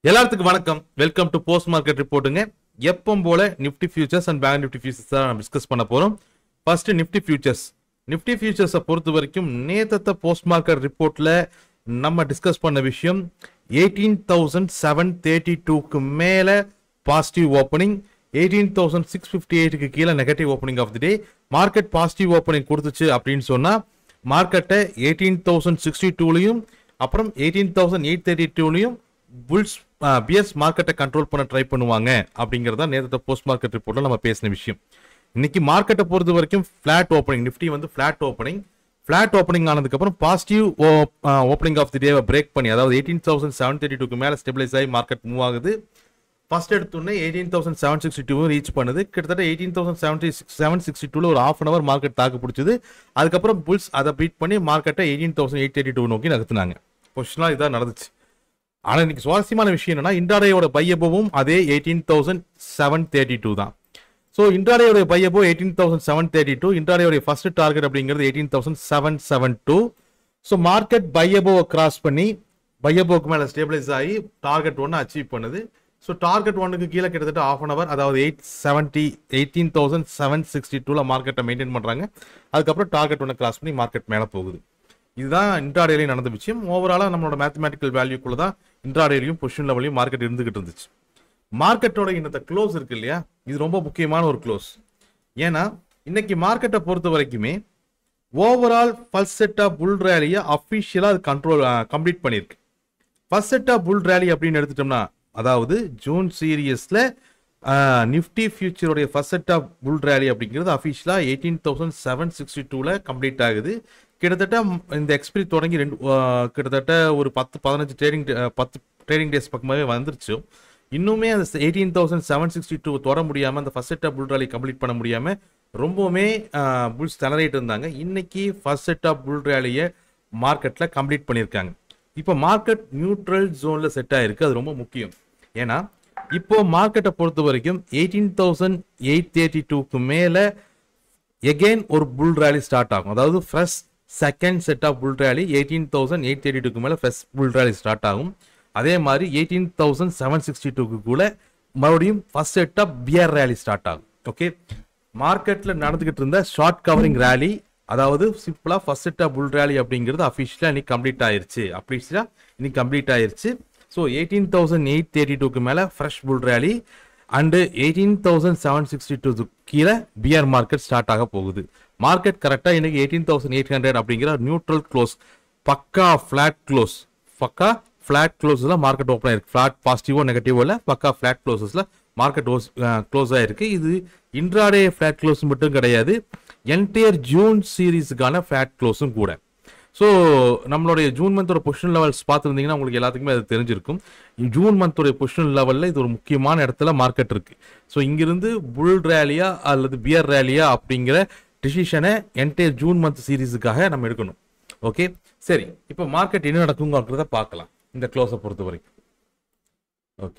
எல்லாத்துக்கும் வணக்கம் welcome to post market ரிப்போர்ட்டுங்க எப்பவும் போல Nifty futures and bank Nifty futures தான் நம்ம டிஸ்கஸ் பண்ண போறோம் ஃபர்ஸ்ட் நிஃப்டி ஃபியூச்சர்ஸ் நிஃப்டி ஃபியூச்சர்ஸை பொறுத்த வரைக்கும் நேத்தத்த போஸ்ட் மார்க்கெட் ரிப்போர்ட்ல நம்ம டிஸ்கஸ் பண்ண விஷயம் எயிட்டீன் தௌசண்ட் செவன் தேர்ட்டி டூக்கு மேல positive opening eighteen thousand six fifty எயிட்டுக்கு கீழே negative opening of the day market positive opening கொடுத்துச்சு அப்படின்னு சொன்னா மார்க்கெட்டை எயிட்டீன் தௌசண்ட் சிக்ஸ்டி டூலையும் அப்புறம் எயிட்டீன் தௌசண்ட் எயிட் தேர்ட்டி டூலையும் புல்ஸ் பியர்ஸ் மார்க்கெட்டை கண்ட்ரோல் பண்ண ட்ரை பண்ணுவாங்க அப்படிங்கிறத நேரத்தை போஸ்ட் மார்க்கெட் ரிப்போர்ட்ல நம்ம பேசின விஷயம் இன்னைக்கு மார்க்கெட்டை பொறுத்த வரைக்கும் ஃபிளாட் ஓப்பனிங் நிஃப்டி வந்து ஃபிளாட் ஓப்பனிங் ஃபிளாட் ஓப்பனிங் ஆனதுக்கப்புறம் பாசிட்டிவ் ஓப்பனிங் ஆஃப் தி டேவை பிரேக் பண்ணி அதாவது எயிட்டீன் தௌசண்ட் செவன் தேர்ட்டி டூக்கு மேலே ஸ்டெபிளைஸ் ஆகி மார்க்கெட் மூவ் ஆகுது ஃபர்ஸ்ட் எடுத்தோடனே eighteen thousand seven sixty two reach பண்ணுது கிட்டத்தட்ட eighteen thousand seventy six seven sixty டூவில் ஒரு ஆஃப் அன் அவர் மார்க்கெட் தாக்கு பிடிச்சது அதுக்கப்புறம் புல்ஸ் அதை பீட் பண்ணி மார்க்கெட்டை eighteen thousand eight thirty two நோக்கி நகர்த்துனாங்க பொசிஷனாக இதான் நடந்துச்சு ஆனால் இன்னைக்கு சுவாரஸ்யமான விஷயம் என்னன்னா இன்டாடேயோட பையபவும் அதே eighteen thousand seven thirty two தான் ஸோ இன்டாடேயோட buy above eighteen thousand seven thirty two இன்டாடேயோட ஃபர்ஸ்ட் டார்கெட் அப்படிங்கிறது eighteen thousand seven seven two so market பையபோவை கிராஸ் பண்ணி பையபோக்கு மேலே ஸ்டேபிளைஸ் ஆகி டார்கெட் ஒன்று அச்சீவ் பண்ணுது ஸோ டார்கெட் ஒன்றுக்கு கீழே கிட்டத்தட்ட ஆஃப் அன் அவர் அதாவது eight seventy eighteen thousand seven sixty டூவில் மார்க்கெட்டை மெயின்டைன் பண்ணுறாங்க அதுக்கப்புறம் டார்கெட் ஒன்று கிராஸ் பண்ணி மார்க்கெட் மேலே போகுது இதுதான் இன்ட்ராடேலையும் நடந்த விஷயம் ஓவராலாக நம்மளோட மேத்தமேட்டிக்கல் வேல்யூக்குள்ள தான் இன்ட்ராடேலையும் பொசிஷன் லெவலையும் மார்க்கெட் இருந்துகிட்டு இருந்துச்சு மார்க்கெட்டோட இன்னத்த க்ளோஸ் இருக்கு இல்லையா இது ரொம்ப முக்கியமான ஒரு க்ளோஸ் ஏன்னா இன்னைக்கு மார்க்கெட்டை பொறுத்த வரைக்குமே overall first set of bull ரேலியை அஃபிஷியலாக அது கண்ட்ரோல் கம்ப்ளீட் பண்ணியிருக்கு first set of bull rally அப்படின்னு எடுத்துட்டோம்னா அதாவது ஜூன் சீரியஸில் நிஃப்டி ஃபியூச்சருடைய first set of bull rally அப்படிங்கிறது அஃபிஷியலாக எயிட்டீன் தௌசண்ட் செவன் சிக்ஸ்டி டூவில் கம்ப்ளீட் ஆகுது கிட்டத்தட்ட இந்த எக்ஸ்பிரி தொடங்கி ரெண்டு ஆஹ், கிட்டத்தட்ட ஒரு பத்து பதினஞ்சு ட்ரேடிங் பத்து ட்ரேடிங் டேஸ் பக்கமாகவே வந்துருச்சு இன்னுமே அந்த eighteen thousand seven sixty two தொட முடியாமல் அந்த first set of bull rally complete பண்ண முடியாமல் ரொம்பவுமே புல்ஸ் திணறிட்டு இருந்தாங்க இன்னைக்கு ஃபர்ஸ்ட் செட் ஆஃப் புல் ரேலியை மார்க்கெட்டில் கம்ப்ளீட் பண்ணியிருக்காங்க இப்போ மார்க்கெட் நியூட்ரல் ஜோனில் செட் ஆயிருக்கு அது ரொம்ப முக்கியம் ஏன்னா இப்போ மார்க்கெட்டை பொறுத்த வரைக்கும் எயிட்டீன் தௌசண்ட் எயிட் தேர்ட்டி டூக்கு மேலே எகெயின் ஒரு புல் ரேலி ஸ்டார்ட் ஆகும் அதாவது fresh second set of bull rally eighteen thousand eight thirty டூக்கு மேலே ஃப்ரெஷ் புல் ரேலி ஸ்டார்ட் ஆகும் அதே மாதிரி எயிட்டீன் தௌசண்ட் செவன் சிக்ஸ்டி டூக்கு கூட மறுபடியும் first set of bear rally start ஆகும் ஓகே மார்க்கெட்டில் நடந்துகிட்டு இருந்த ஷார்ட் கவரிங் ரேலி அதாவது சிம்பிளாக first set of bull rally அப்படிங்கிறது அஃபிஷியலாக இன்னைக்கு கம்ப்ளீட் ஆயிருச்சு அஃபிஷியலாக இன்னைக்கு கம்ப்ளீட் ஆயிருச்சு so eighteen thousand eight thirty டூக்கு மேலே fresh bull rally and eighteen thousand seven sixty two கீழே பிஆர் மார்க்கெட் ஸ்டார்ட் ஆக போகுது மார்க்கெட் கரெக்டாக இன்னைக்கு எயிட்டீன் தௌசண்ட் எயிட் ஹண்ட்ரட் அப்படிங்கிற நியூட்ரல் க்ளோஸ் பக்கா ஃப்ளாட் க்ளோஸ் பக்கா ஃப்ளாட் க்ளோஸில் மார்க்கெட் ஓப்பன் ஆயிருக்கு ஃப்ளாட் பாசிட்டிவோ நெகட்டிவோ இல்லை பக்கா ஃப்ளாட் க்ளோசஸில் மார்க்கெட் க்ளோஸ் ஆயிருக்கு இது இன்ட்ராடே ஃப்ளாட் க்ளோஸ் மட்டும் கிடையாது என்டையர் ஜூன் சீரீஸுக்கான ஃப்ளாட் க்ளோஸும் கூட ஸோ நம்மளுடைய ஜூன் மந்தோட பொசிஷன் லெவல்ஸ் பார்த்துருந்தீங்கன்னா உங்களுக்கு எல்லாத்துக்குமே அது தெரிஞ்சிருக்கும் ஜூன் மந்தோடைய பொசிஷன் லெவலில் இது ஒரு முக்கியமான இடத்துல மார்க்கெட் இருக்கு ஸோ இங்கிருந்து புல் ரேலியா அல்லது பியர் ரேலியா அப்படிங்கிற டிசிஷனை என்டையர் ஜூன் மந்த் சீரீஸுக்காக நம்ம எடுக்கணும் ஓகே சரி இப்போ மார்க்கெட் என்ன நடக்குங்கிறத பார்க்கலாம் இந்த க்ளோஸை பொறுத்த வரைக்கும் ஓகே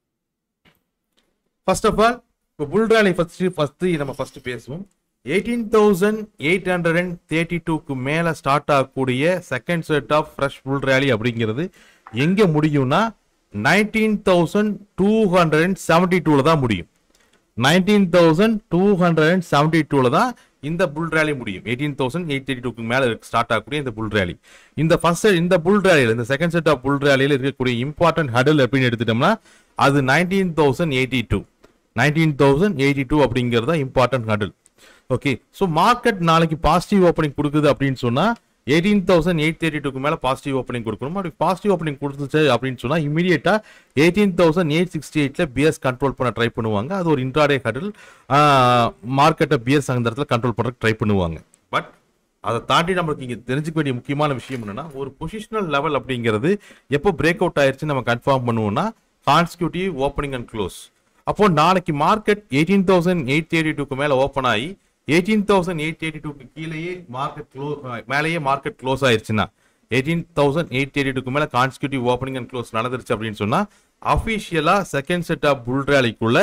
ஃபர்ஸ்ட் ஆஃப் ஆல் இப்போ புல் ரேலி ஃபர்ஸ்ட் ஃபர்ஸ்ட் நம்ம ஃபர்ஸ்ட் பேசுவோம் eighteen thousand eight hundred and thirty டூக்கு மேலே ஸ்டார்ட் ஆகக்கூடிய second set of fresh bull rally அப்படிங்கிறது எங்கே முடியும்னா nineteen thousand two hundred and seventy டூவில் தான் முடியும் nineteen thousand two hundred and seventy டூவில் தான் இந்த புல் ரேலி முடியும் எயிட்டீன் தௌசண்ட் எயிட் தேர்ட்டி டூக்கு மேலே ஸ்டார்ட் ஆகக்கூடிய இந்த புல் ரேலி இந்த ஃபர்ஸ்ட் இந்த புல் ரேலியில் இந்த செகண்ட் செட் ஆஃப் புல் ரேலியில் இருக்கக்கூடிய இம்பார்ட்டன்ட் ஹடல் அப்படின்னு எடுத்துட்டோம்னா அது nineteen thousand eighty two nineteen thousand eighty two அப்படிங்கிறது தான் important hurdle okay so market நாளைக்கு பாசிட்டிவ் ஓப்பனிங் கொடுக்குது அப்படின்னு சொன்னா எயிட்டீன் தௌசண்ட் எயிட் தேர்ட்டி டூக்கு மேலே பாசிட்டிவ் ஓப்பனிங் கொடுக்கணும் அப்படி பாசிட்டிவ் ஓப்பனிங் கொடுத்துச்சு அப்படின்னு சொன்னா இமீடியட்டா எயிட்டீன் தௌசண்ட் எயிட் சிக்ஸ்டி எயிட்ல பிஎஸ் கண்ட்ரோல் பண்ண ட்ரை பண்ணுவாங்க அது ஒரு இன்ட்ராடே ஹடல் மார்க்கெட்டை பிஎஸ் அந்த இடத்துல கண்ட்ரோல் பண்ண ட்ரை பண்ணுவாங்க பட் அதை தாண்டி நம்மளுக்கு இங்க தெரிஞ்சுக்க வேண்டிய முக்கியமான விஷயம் என்னன்னா ஒரு பொசிஷனல் லெவல் அப்படிங்கிறது எப்போ பிரேக் அவுட் ஆயிருச்சு நம்ம கன்ஃபார்ம் பண்ணுவோம்னா கான்ஸ்டியூட்டிவ் ஓப்பனிங் அண்ட் க்ளோஸ் அப்போ நாளைக்கு market eighteen thousand eight thirty டூக்கு மேல ஓப்பன் ஆகி எயிட்டீன் தௌசண்ட் எயிட் தேர்ட்டி டூக்கு கீழேயே மார்க்கெட் க்ளோ மேலேயே மார்க்கெட் க்ளோஸ் ஆயிருச்சுன்னா எயிட்டீன் தௌசண்ட் எயிட் தேர்ட்டி டூக்கு மேல கான்ஸ்டியூட்டிவ் ஓப்பனிங் அண்ட் க்ளோஸ் நடந்துருச்சு அப்படின்னு சொன்னா அஃபிஷியலா செகண்ட் செட் ஆஃப் புல் ரேலிக்குள்ள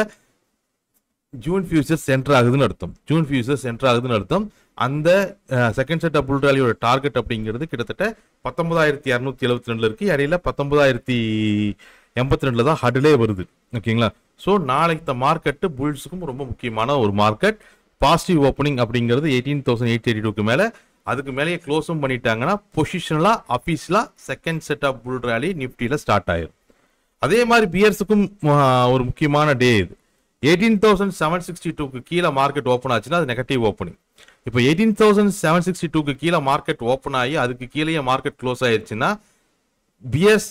ஜூன் ஃபியூச்சர்ஸ் சென்டர் ஆகுதுன்னு அர்த்தம் ஜூன் ஃபியூச்சர்ஸ் சென்டர் ஆகுதுன்னு அர்த்தம் அந்த செகண்ட் செட் ஆஃப் புல் ரேலியோட டார்கெட் அப்படிங்கிறது கிட்டத்தட்ட பத்தொன்பதாயிரத்தி இரநூத்தி எழுபத்தி ரெண்டுல இருக்கு இடையில பத்தொன்பதாயிரத்தி எண்பத்தி ரெண்டுல தான் ஹடிலே வருது ஓகேங்களா ஸோ நாளைக்கு இந்த மார்க்கெட்டு புல்ஸுக்கும் ரொம்ப முக்கியமான ஒரு மார்க்கெட் பாசிட்டிவ் ஓப்பனிங் அப்படிங்கிறது எயிட்டீன் தௌசண்ட் எயிட் எயிட்டி டூக்கு மேலே அதுக்கு மேலேயே க்ளோஸும் பண்ணிட்டாங்கன்னா பொசிஷனலாக அஃபீஷியலாக second set of bull rally நிஃப்டியில் ஸ்டார்ட் ஆயிரும் அதே மாதிரி பியர்ஸுக்கும் ஒரு முக்கியமான டே இது எயிட்டீன் தௌசண்ட் செவன் சிக்ஸ்டி டூக்கு கீழே மார்க்கெட் ஓப்பன் ஆச்சுன்னா அது நெகட்டிவ் ஓப்பனிங் இப்போ எயிட்டீன் தௌசண்ட் செவன் சிக்ஸ்டி டூக்கு கீழே மார்க்கெட் ஓப்பன் ஆகி அதுக்கு கீழேயே மார்க்கெட் க்ளோஸ் ஆயிடுச்சுன்னா பியர்ஸ்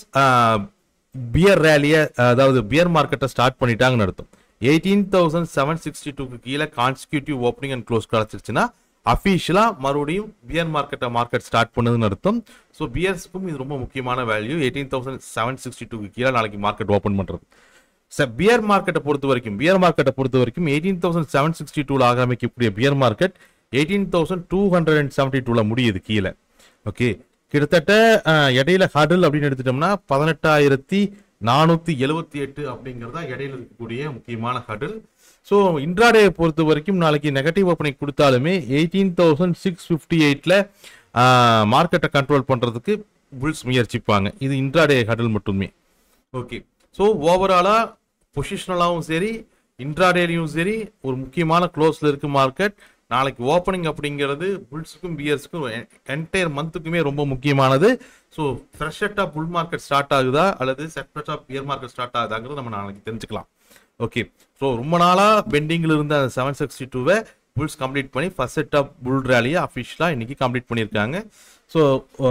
பியர் ரேலியை அதாவது பியர் மார்க்கெட்டை ஸ்டார்ட் பண்ணிட்டாங்கன்னு அர்த்தம் எயிட்டீன் தௌசண்ட் செவன் சிக்ஸ்டி டூக்கு கீழே கான்ஸ்டியூட்டிவ் ஓப்பனிங் அண்ட் க்ளோஸ் கிடச்சிருச்சுன்னா அஃபீஷியலாக மறுபடியும் பியர் மார்க்கெட்டை மார்க்கெட் ஸ்டார்ட் பண்ணுதுன்னு அர்த்தம் ஸோ பியர்ஸ்க்கும் இது ரொம்ப முக்கியமான value eighteen thousand seven sixty டூக்கு கீழே நாளைக்கு மார்க்கெட் ஓப்பன் பண்ணுறது சார் பியர் மார்க்கெட்டை பொறுத்த வரைக்கும் பியர் மார்க்கெட்டை பொறுத்த வரைக்கும் எயிட்டீன் தௌசண்ட் செவன் சிக்ஸ்டி டூவில் ஆரம்பிக்கக்கூடிய bear market eighteen thousand two hundred and seventy டூவில் முடியுது கீழே ஓகே கிட்டத்தட்ட அஹ், இடையில ஹடல் அப்படின்னு எடுத்துட்டோம்னா பதினெட்டாயிரத்தி நானூற்றி எழுபத்தி எட்டு அப்படிங்கிறது தான் இடையில இருக்கக்கூடிய முக்கியமான ஹடல் ஸோ இன்ட்ராடே பொறுத்த வரைக்கும் நாளைக்கு நெகட்டிவ் ஓப்பனிங் கொடுத்தாலுமே எயிட்டீன் தௌசண்ட் சிக்ஸ் ஃபிஃப்டி எயிட்டில் மார்க்கெட்டை கண்ட்ரோல் பண்ணுறதுக்கு புல்ஸ் முயற்சிப்பாங்க இது இன்ட்ராடே ஹடல் மட்டுமே ஓகே ஸோ ஓவராலாக பொசிஷனலாகவும் சரி இன்ட்ராடேலையும் சரி ஒரு முக்கியமான க்ளோஸில் இருக்கு மார்க்கெட் நாளைக்கு ஓப்பனிங் அப்படிங்கிறது புல்ஸுக்கும் பியர்ஸுக்கும் என்டையர் மந்த்துக்குமே ரொம்ப முக்கியமானது ஸோ ஃப்ரெஷ்ஷட்டாக புல் மார்க்கெட் ஸ்டார்ட் ஆகுதா அல்லது செப்பரேட்டாக பியர் மார்க்கெட் ஸ்டார்ட் ஆகுதாங்கிறது நம்ம நாளைக்கு தெரிஞ்சுக்கலாம் ஓகே ஸோ ரொம்ப நாளாக பெண்டிங்கில் இருந்த அந்த செவன் சிக்ஸ்டி டூவை புல்ஸ் கம்ப்ளீட் பண்ணி ஃபர்ஸ்ட் செட் ஆஃப் புல் ரேலியை அஃபிஷியலாக இன்னைக்கு கம்ப்ளீட் பண்ணியிருக்காங்க so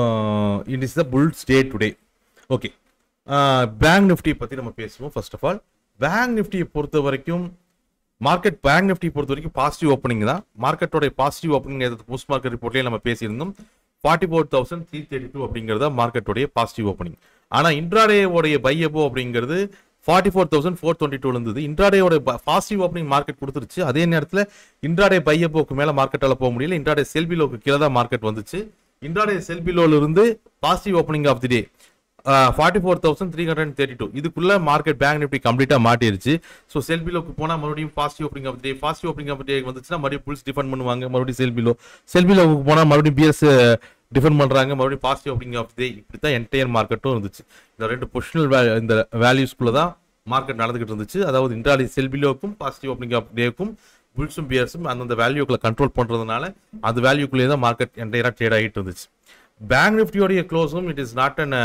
it is the bulls day today okay bank Nifty பற்றி நம்ம பேசுவோம் ஃபர்ஸ்ட் ஆஃப் ஆல் பேங்க் நிஃப்டியை பொறுத்த வரைக்கும் மார்க்கெட் பேங்க் நிஃப்டி பொறுத்த வரைக்கும் பாசிட்டிவ் ஓப்பனிங் தான் மார்க்கெட்டோட பாசிட்டிவ் ஓப்பனிங் போஸ்ட் மார்க்கெட் ரிப்போர்ட்லேயே நம்ம பேசியிருந்தோம் forty four thousand three thirty two அப்படிங்கிறத மார்க்கெட்டோடைய பாசிட்டிவ் ஓப்பனிங் ஆனால் இன்ட்ராடேவோடைய பை எபோ அப்படிங்கிறது forty four thousand four twenty two இருந்தது இன்ட்ராடேயோட பாசிட்டிவ் ஓப்பனிங் மார்க்கெட் கொடுத்துருச்சு அதே நேரத்தில் இன்ட்ராடே பை எபோக்கு மேலே மார்க்கெட்டால் போக முடியல இன்ட்ராடே செல்பிலோக்கு கீழே தான் மார்க்கெட் வந்துச்சு இன்ட்ராடே செல்பிலோல இருந்து positive opening of the day forty four thousand three hundred thirty two இதுக்குள்ள மார்க்கெட் பேங்க் நிஃப்டி கம்ப்ளீட்டாக மாட்டிருச்சு ஸோ செல்பிலோக்கு போனால் மறுபடியும் positive opening of day positive opening of day வந்துச்சுன்னா மறுபடியும் புல்ஸ் டிஃபெண்ட் பண்ணுவாங்க மறுபடியும் செல்பிலோ செல்பிலோக்கு போனால் மறுபடியும் பிஎஸ் டிஃபெண்ட் பண்ணுறாங்க மறுபடியும் பாசிட்டிவ் ஓப்பனிங் ஆஃப் டே இப்படி தான் என்டையர் மார்க்கெட்டும் இருந்துச்சு இந்த ரெண்டு பொசிஷனல் இந்த வேல்யூஸ்குள்ள தான் மார்க்கெட் நடந்துகிட்டு இருந்துச்சு அதாவது இன்ட்ராலி செல்பிலோக்கும் பாசிட்டிவ் ஓப்பனிங் ஆஃப் டேக்கும் புல்ஸும் பியர்ஸும் அந்தந்த வேல்யூக்களை கண்ட்ரோல் பண்ணுறதுனால அந்த வேல்யூக்குள்ளேயே தான் மார்க்கெட் என்டையராக ட்ரேட் ஆகிட்டு இருந்துச்சு பேங்க் நிஃப்டியோடைய க்ளோஸும் it is not an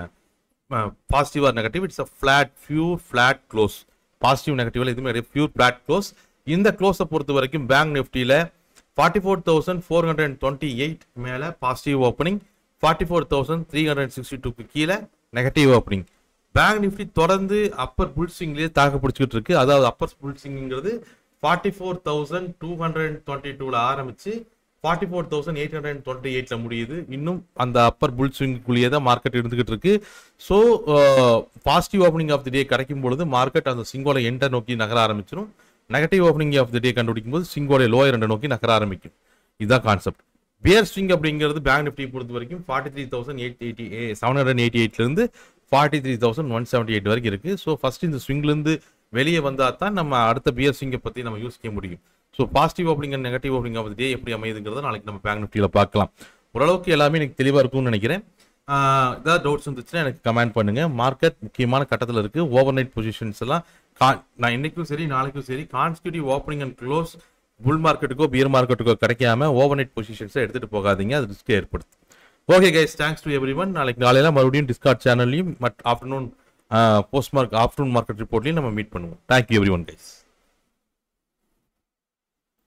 positive or negative it's a flat pure flat close positive நெகட்டிவ்ல எதுவுமே பியூர் ஃபிளாட் க்ளோஸ் இந்த க்ளோஸை பொறுத்த வரைக்கும் பேங்க் நிஃப்டியில் forty four thousand four hundred and twenty eight மேலே positive opening forty four thousand three hundred sixty டூக்கு கீழே negative opening bank Nifty தொடர்ந்து அப்பர் புல்சிங்லேயே தாக்கு பிடிச்சிக்கிட்டு இருக்கு அதாவது அப்பர் புல்சிங்கிறது forty four thousand two hundred twenty டூவில் ஆரம்பிச்சு forty four thousand eight hundred twenty எயிட்ல முடியுது இன்னும் அந்த அப்பர் புல் ஸ்விங்குள்ளேயே தான் மார்க்கெட் இருந்துகிட்டு இருக்கு so positive opening of the day கிடைக்கும் பொழுது மார்க்கெட் அந்த சிங்கோட எண்டை நோக்கி நகர ஆரம்பிச்சிடும் negative opening of the day கண்டுபிடிக்கும் போது சிங்கோட லோயர் எண்டை நோக்கி நகர ஆரம்பிக்கும் இதுதான் கான்செப்ட் பியர் ஸ்விங் அப்படிங்கிறது பேங்க் நிஃப்டி பொறுத்த வரைக்கும் forty three thousand eight eighty seven hundred eighty எயிட்லேருந்து forty three thousand one seventy eight வரைக்கும் இருக்கு ஸோ ஃபர்ஸ்ட் இந்த ஸ்விங்லேருந்து வெளியே வந்தால் தான் நம்ம அடுத்த பியர் ஸ்விங்கை பற்றி நம்ம யோசிக்க முடியும் so positive opening and negative opening of day எப்படி அமையுதுங்கிறத நாளைக்கு நம்ம பேங்க் நிஃப்டியில் பார்க்கலாம் ஓரளவுக்கு எல்லாமே எனக்கு தெளிவாக இருக்கும்னு நினைக்கிறேன் ஆஹ் ஏதாவது டவுட்ஸ் இருந்துச்சுன்னா எனக்கு கமெண்ட் பண்ணுங்க மார்க்கெட் முக்கியமான கட்டத்தில் இருக்கு ஓவர் நைட் பொசிஷன்ஸ் எல்லாம் கா- நான் இன்னைக்கும் சரி நாளைக்கும் சரி constitutive opening and close bull மார்க்கெட்டுக்கோ பியர் மார்க்கெட்டுக்கோ கிடைக்காம ஓவர் நைட் பொசிஷன்ஸை எடுத்துட்டு போகாதீங்க அது ரிஸ்க் ஏற்படுத்தும் okay guys thanks to everyone நாளைக்கு காலையில மறுபடியும் டிஸ்கார்ட் சேனல்லையும் மட் afternoon post mark afternoon market ரிப்போர்ட்லையும் நம்ம மீட் பண்ணுவோம் தேங்க்யூ எவ்ரி ஒன் கைஸ்